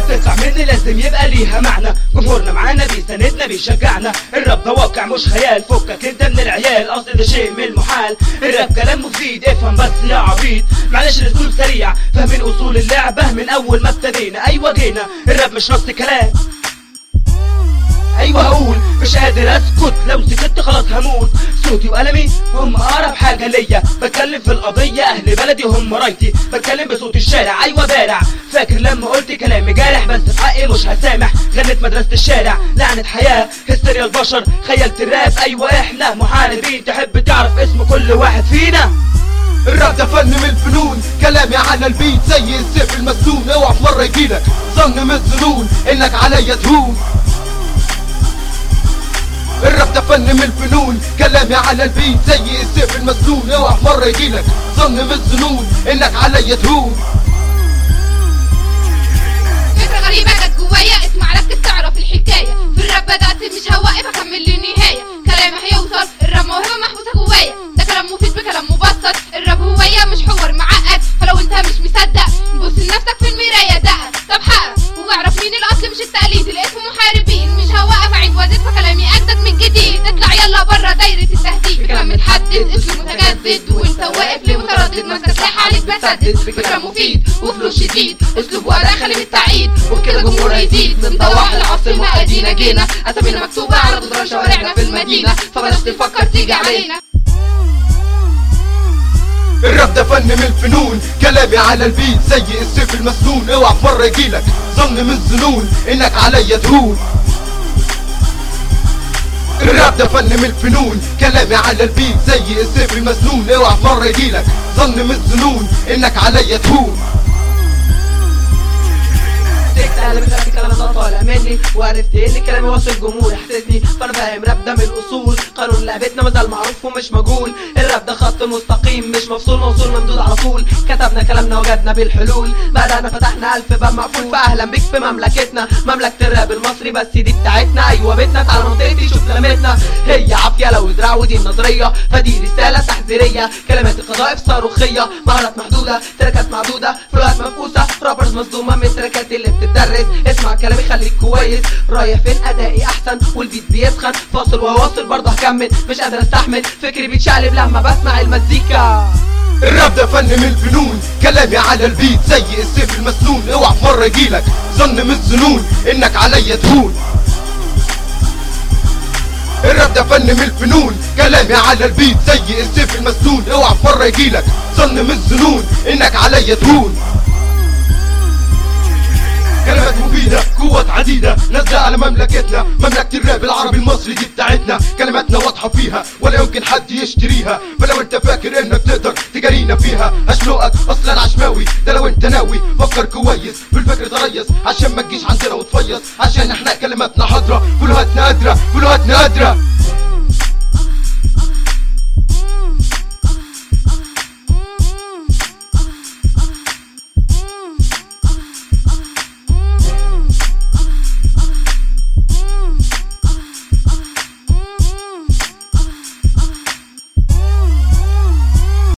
تطلع مني لازم يبقى ليها معنى جمهورنا معانا بيساندنا بيشجعنا الراب ده واقع مش خيال فكك انت من العيال قصدي ده شيء من المحال الراب كلام مفيد افهم بس يا عبيط معلش الاسلوب سريع فاهمين اصول اللعبه من اول ما ابتدينا ايوه جينا الراب مش نص كلام ايوه هقول مش قادر اسكت لو سكت خلاص هموت صوتي وقلمي هم اقرب حاجه ليا بتكلم في القضيه اهل بلدي هم رايتي بتكلم بصوت الشارع ايوه بارع فاكر لما قلت كلام جارح بس في حقي مش هسامح غنت مدرسه الشارع لعنه حياه هستيريا البشر خيلت الراب ايوه احنا محاربين تحب تعرف اسم كل واحد فينا الراب ده فن من الفنون كلامي على البيت زي السيف المسنون اوعى في مره يجيلك ظن من الظنون انك عليا تهون الراب ده فن من الفنون كلامي على البيت زي السيف المسنون اوعى في مره يجيلك ظن من الظنون انك عليا تهون فكرة غريبة جت جوايا اسمع ركز تعرف الحكاية في الراب بدأت مش هوقف اكمل للنهاية كلامي هيوصل الراب موهبة محبوسة جوايا ده كلام مفيد بكلام مبسط الراب هواية مش حوار معقد فلو انت مش مصدق بص لنفسك في المراية دقق طب حقق واعرف مين الاصل مش التقليد الاسم محاربين مش هوقف اعيد وازيد فكلامي اجدد من جديد اطلع يلا بره دايرة التهديد بكلام متحدد اسم متجدد وانت واقف ليه متردد ماسك سلاح عليك بسدد فكرة مفيد وفلوس شديد اسلوب ودخل من التعيد وبكده جمهور يزيد من ضواحي العاصمة ادينا جينا اسامينا مكتوبة على جدران شوارعنا في المدينة فبلاش تفكر تيجي علينا الراب ده فن من الفنون كلامي على البيت زي السيف المسنون اوعى في مره يجيلك ظن من الظنون انك عليا تهون الراب ده فن من الفنون كلامي على البيت زي السيف المسنون اوعى في مره يجيلك ظن من الظنون انك عليا تهون مسكت قلم خدت كلام ده طالع مني وعرفت ان كلامي واصل الجمهور حسيتني فانا فاهم راب ده من الاصول قانون لعبتنا مازال معروف ومش مجهول الراب ده خط مستقيم مش مفصول موصول ممدود على طول كتبنا كلامنا وجدنا بالحلول بدأنا فتحنا الف باب مقفول فاهلا بيك في مملكتنا مملكة الراب المصري بس دي بتاعتنا ايوه بيتنا تعالى منطقتي شوف لمتنا هي عافية لو دراع ودي النظرية فدي رسالة تحذيرية كلمات القذائف صاروخية مهارات محدودة تركات معدودة فلوات منفوسة رابرز مصدومة من التركات اللي بتدرس اسمع كلامي خليك كويس رايح فين ادائي احسن والبيت بيسخن فاصل وواصل برضه هكمل مش قادر استحمل فكري بيتشقلب لما بسمع المزيكا الراب ده فن من الفنون كلامي على البيت زي السيف المسنون اوعى في مره يجيلك ظن من الظنون انك عليا تهون الراب ده فن من الفنون كلامي على البيت زي السيف المسنون اوعى في مره يجيلك ظن من الظنون انك عليا تهون كلمات مفيدة قوة عديدة نازلة على مملكتنا مملكة الراب العربي المصري دي بتاعتنا كلماتنا واضحة فيها ولا يمكن حد يشتريها فلو انت فاكر انك تقدر تجارينا فيها هشنقك اصلا عشماوي ده لو انت ناوي فكر كويس في الفكر تريس عشان ما تجيش عندنا وتفيص عشان احنا كلماتنا حاضرة كلهاتنا قادرة كلهاتنا قادرة